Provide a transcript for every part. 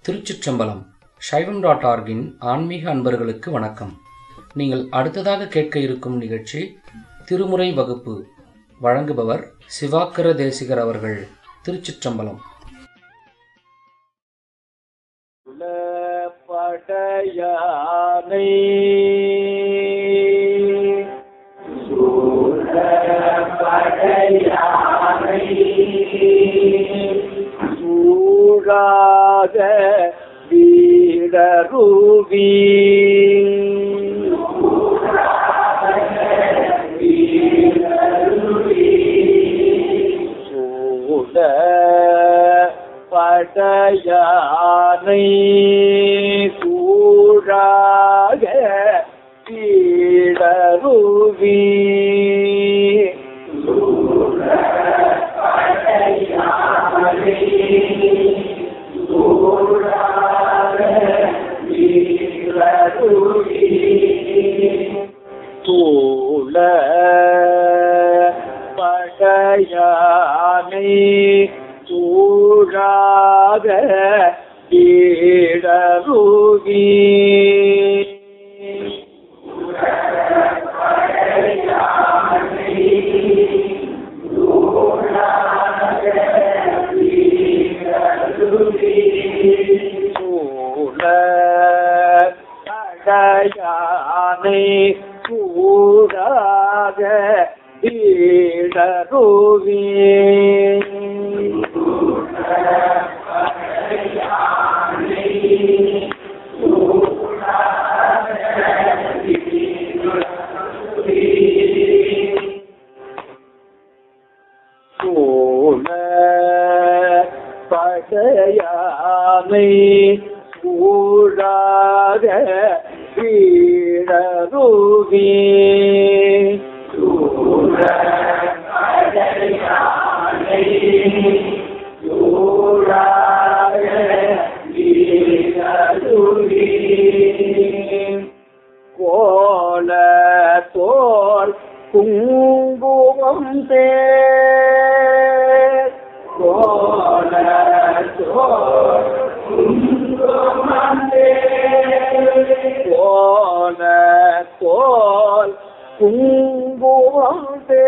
திருச்சிற்றம்பலம் சைவம் டாட் ஆர்கின் ஆன்மீக அன்பர்களுக்கு வணக்கம் நீங்கள் அடுத்ததாக கேட்க இருக்கும் நிகழ்ச்சி திருமுறை வகுப்பு வழங்குபவர் சிவாக்கர தேசிகர் அவர்கள் திருச்சிற்றம்பலம் படையானை சூழாக வீடருவி சூழ படையானை சூழாக வீடருவி தூள படையானை சூழாக ஈடருவி சூழ படையானை சூழாக ஈடருவி சூழ படையானை சூழாக வீடருவி கோல தோல் குங்குமம் தேர் கோல தோல் குங்குமம் தேர் கோல தோல் குங்குமம்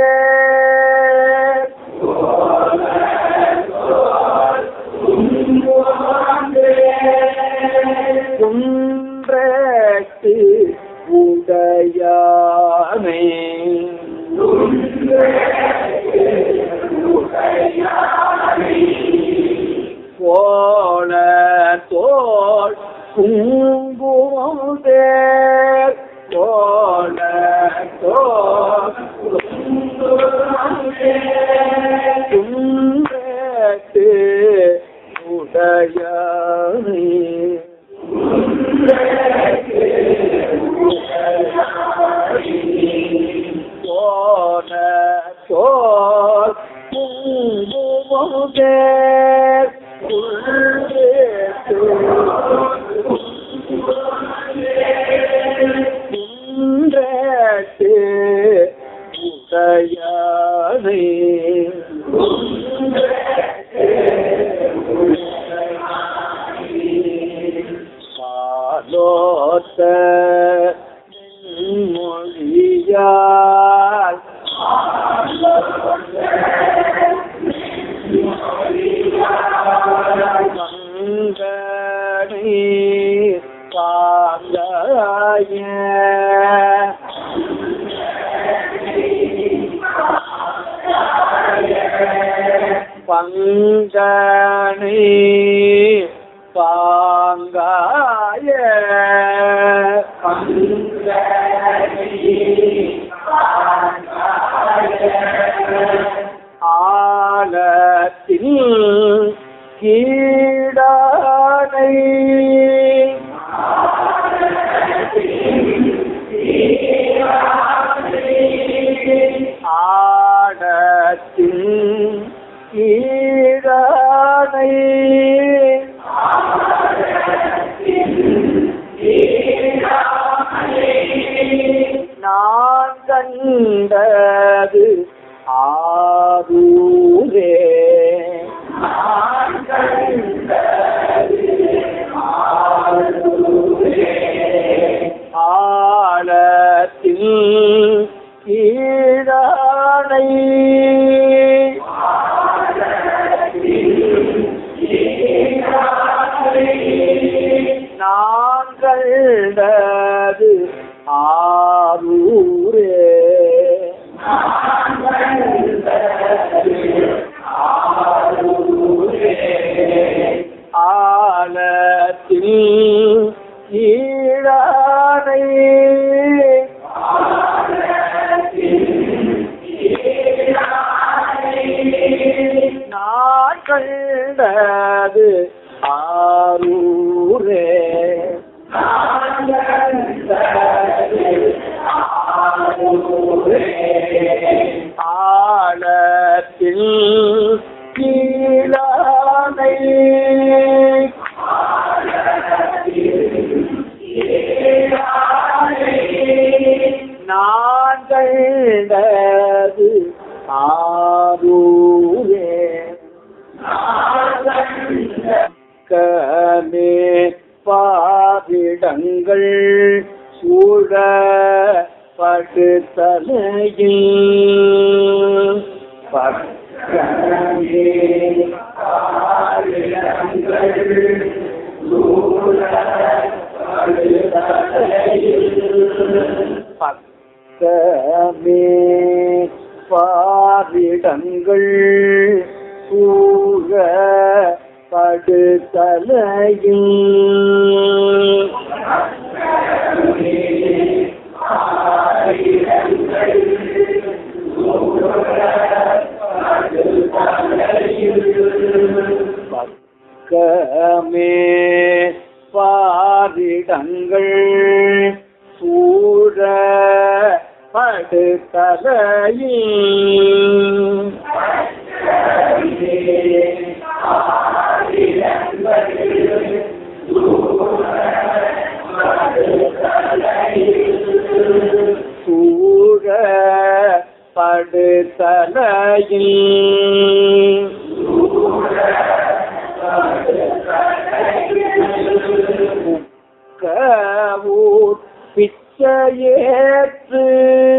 தேர் குன்றட்டு உடையானே கோண தோல் குங்குமம் தேர் கோண தோல் குங்குமம் தேர் குன்றட்டு உடையானே கோண தோல் குங்குமம் தேர் உள்ளேட்டு குன்றட்டு உடையானே சாலோத்த மொழியால் மங்கனி பாங்காய பங்கனி பாங்காய ஆலத்தில் கீடானை ஆடத்தில் கீடானை நான் கண்டது ஆரூரே நான் கண்டது ஆழத்தில் ஈழானை நான் கண்டது ஆரூரே ஆழத்தில் கீழானை நான் கண்டது ஆரூரே கமே பாரிடங்கள் சூழ படு தலையில் பக்கமே பாரிடங்கள் சூழ படு பக்கமே பாரிடங்கள் சூழ படு தலையில் பக்கமே பாரிடங்கள் சூழ படு தலையில் சூழ படு தலையில் ஊர் பிச்சையேற்று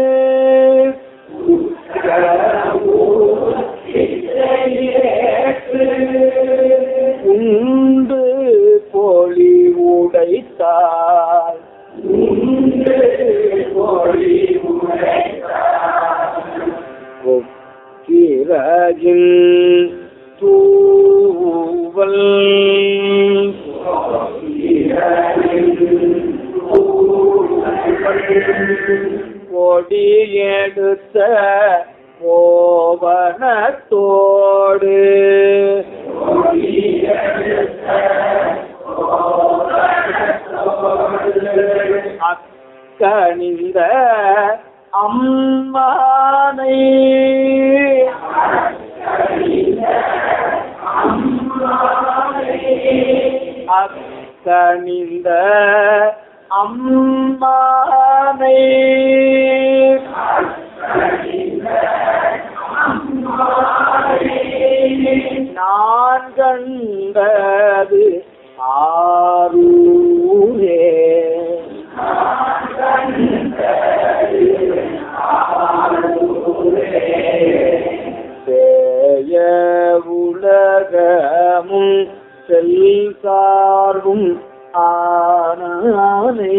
உண்டு பொலி உடைத்தார் உண்டு பொலி கொக்கிரகில் தூவல் கொடி எடுத்த கோவணத்தோடு அக்கணிந்த அம்மானை அக்கணிந்த அம்மானை நான் கண்டது ஆரூரே சேய உலகமும் செல் சார்பும் ஆனானே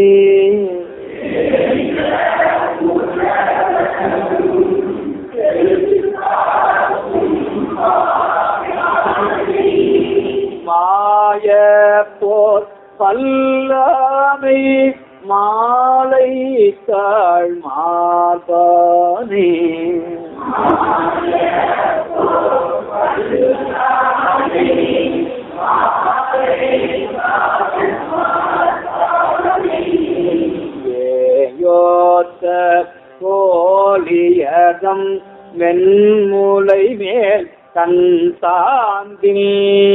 மாய போர் பல்லாமை மாலை தாழ் மாதானே ஏயோத்த கோலியதம் வெண்முலை மேல் கண் சாந்தில்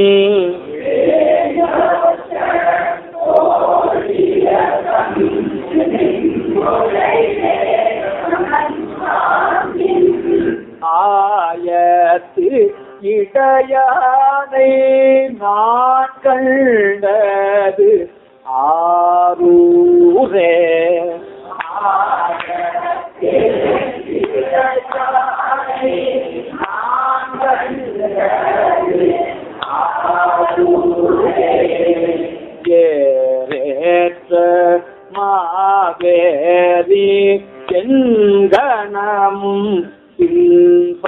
ஆயத்து இடையானை நான் கண்டது ஆரூரே ஏரேற்ற மாவேரி எங்கணமும்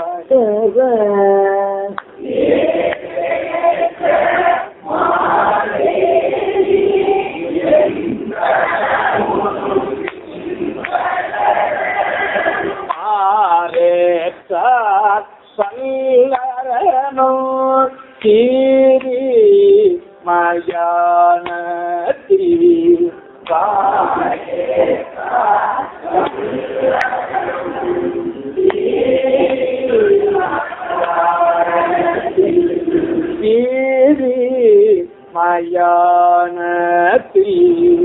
பின்படுவ மயானத்தில் வீதி மயானத்தில்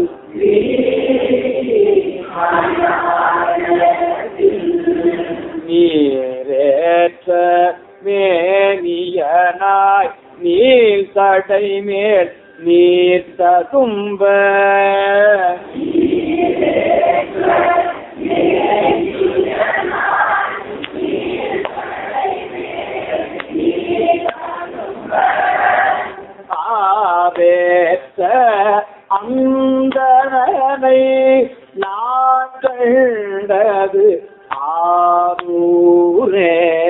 நீரேற்ற மேனியனாய் நீல் தடை மேல் நீர் ததும்ப ஆவேற்ற அந்தனை நான் கண்டது ஆரூரே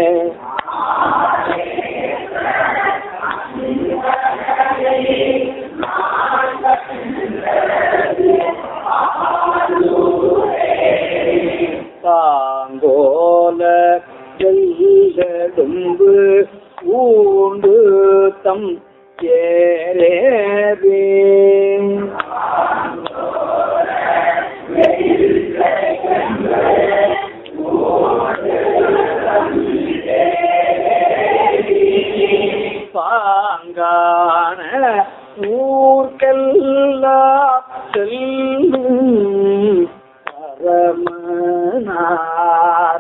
தாங்கோல வெள்ளெடும்பு ஊண்டு தம் ஏரேவே பாங்கான ஊர்க்கெல்லாம் செல்லும் பரமனார்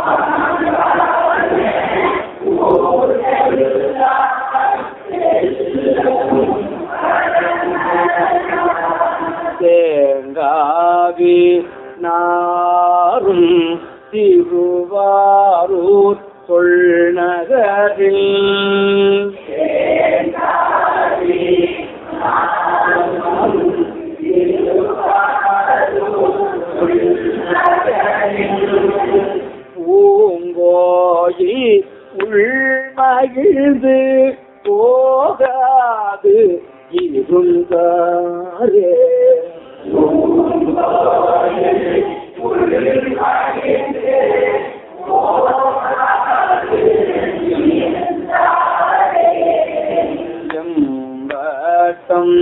தேங்காவி நாரும் திருவாரூர் தொல்நகரில் பூங்கோயி உள்மகிழ்ந்து போகாது இருந்தாரே எம்பட்டம்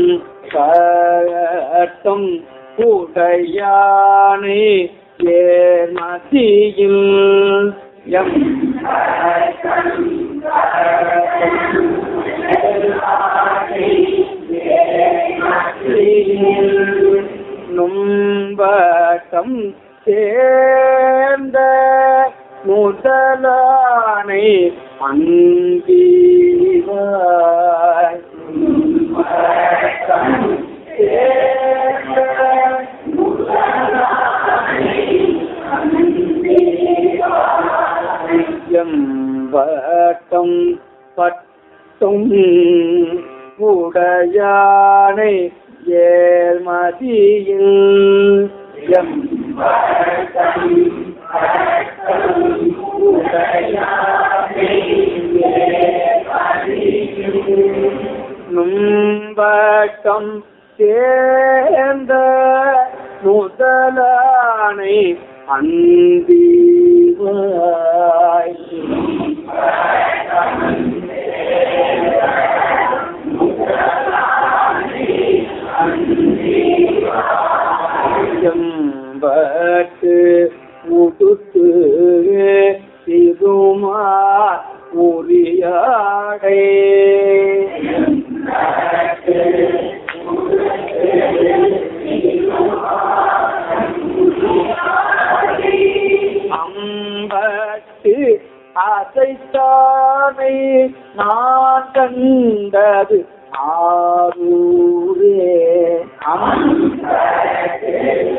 கட்டம் உடையானை ஏமதியில் எம் நும்பட்டம் சேர்ந்த முதலானை அன்பீவாய் எம்பட்டம் பட்டும் உடையானை ஏழ்மதியில் எம் நும்பட்டம் சேர்ந்த முதலானை அன்பீவாய் செம்பட்டு உடுத்து திருமா உரியாடை அம்பட்டு அசைத்தானை நான் கண்டது ஆரூரே அம்பட்டு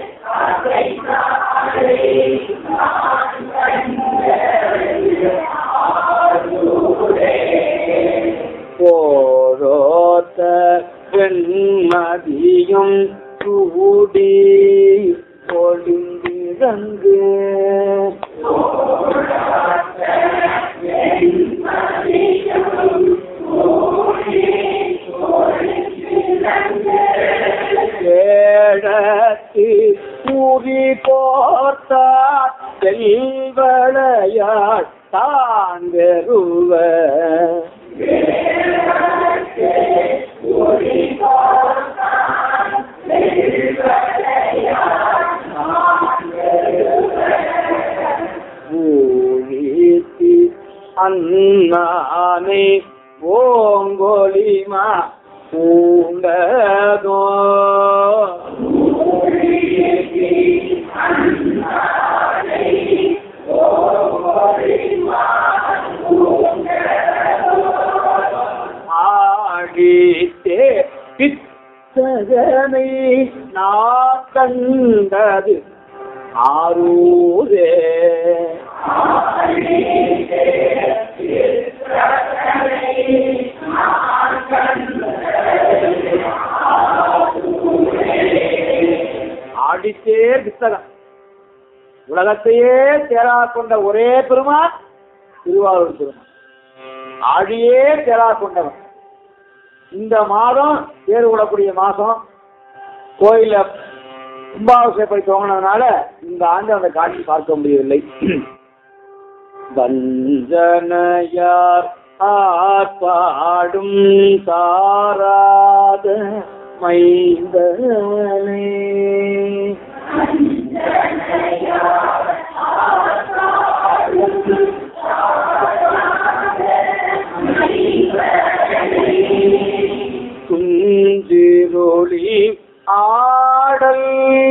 போரோத்த வெண்மதியும் சூடி பொழிந்திறங்கு ஏழத்து கூறி போர்த்தார் செல்வளையாள் தான் வெறுவ பூண்டதோ ஆடித்தே பித்தகனை நான் கண்டது ஆரூரே ஆடித்தே பித்தகம் உலகத்தையே தேரா கொண்ட ஒரே பெருமான் திருவாரூர் பெருமான் ஆடியே தேரா கொண்டவன் இந்த மாதம் தேர் விடக்கூடிய மாதம் கோயில கும்பாபிஷேகப்படி துவங்கினதுனால இந்த ஆண்டு அந்த காட்சி பார்க்க முடியவில்லை வஞ்சனையார் ஆர்ப்பாடும் தாராத மைந்தனே குஞ்சிரொளி ஆடல்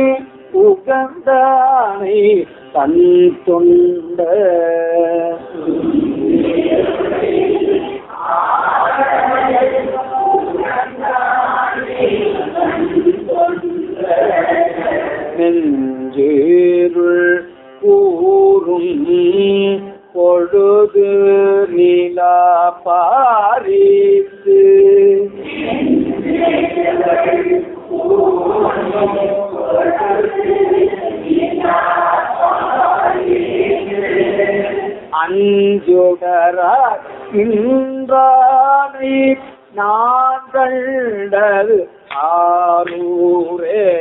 உகந்தானை தன் தொண்ட நெஞ்சேருள் கூறும் பொழுது நிலா பாரித்து அஞ்சுடரா இன்றானை நான் கண்டது ஆரூரே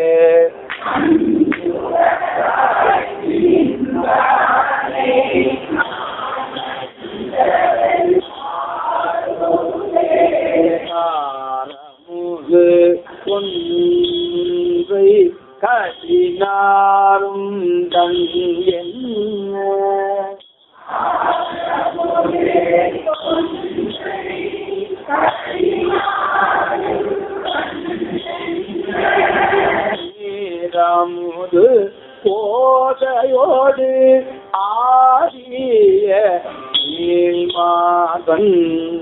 ஆரமுது ஒன்றை கடினாரும் தன் என்ன நீரமுது போதையோடு ஆடிய நீள்மாதன்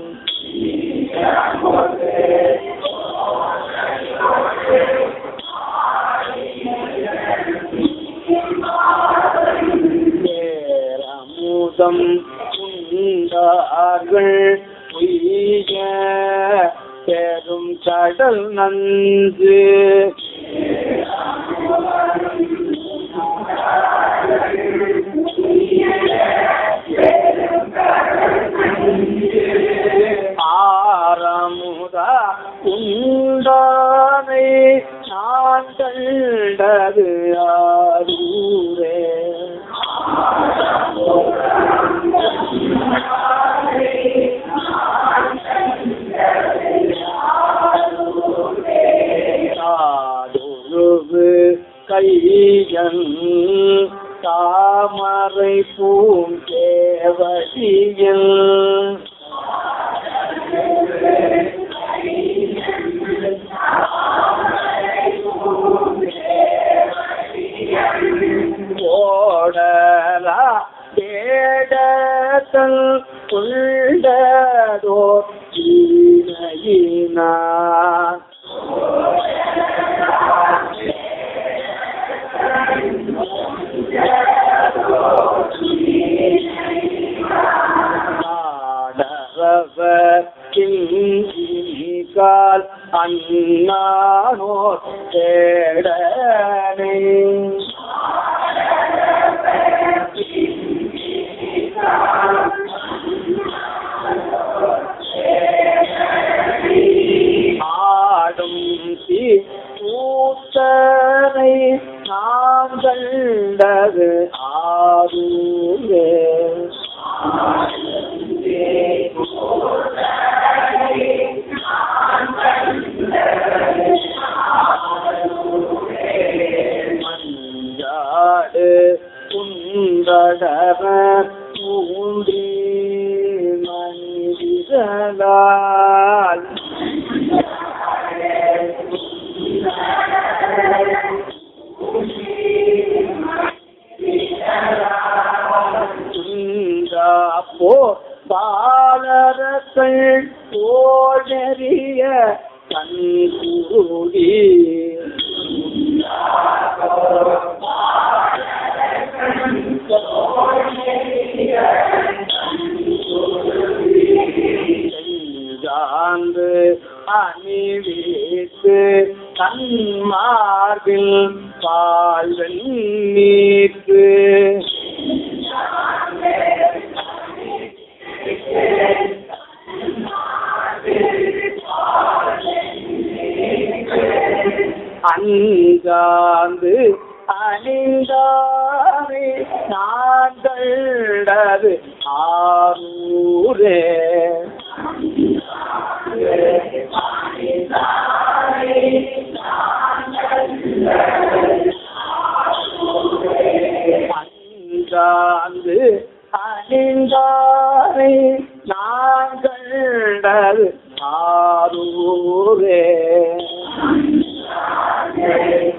பேரமுதம் உண்டார்கள் உய்ய பெரும் கடல் நன்று ஆரமுதா உண்டானை நான் கண்டது ஆரூரே காதொருவு கையன் தாமரை பூந்தேவடியில் ஓடலா தேடத்தல் உள்ளதோ ஈனையினா நாடரவர் கிங்கிகால் அண்ணானோ தேடனை ஆடும் சி கூத்தனை நாம் கண்டது ஆரூரே மஞ்சாடு குந்தடர பூண்டி மனிதலால் கண் குருடி செஞ்சாந்து அணிவித்து கண்மார்பில் பால்வன் நீத்து அஞ்சாந்து அணிந்தாரே நான் கண்டது ஆரூரே அஞ்சாந்து அணிந்தாரே நான் கண்டது ஆரூரே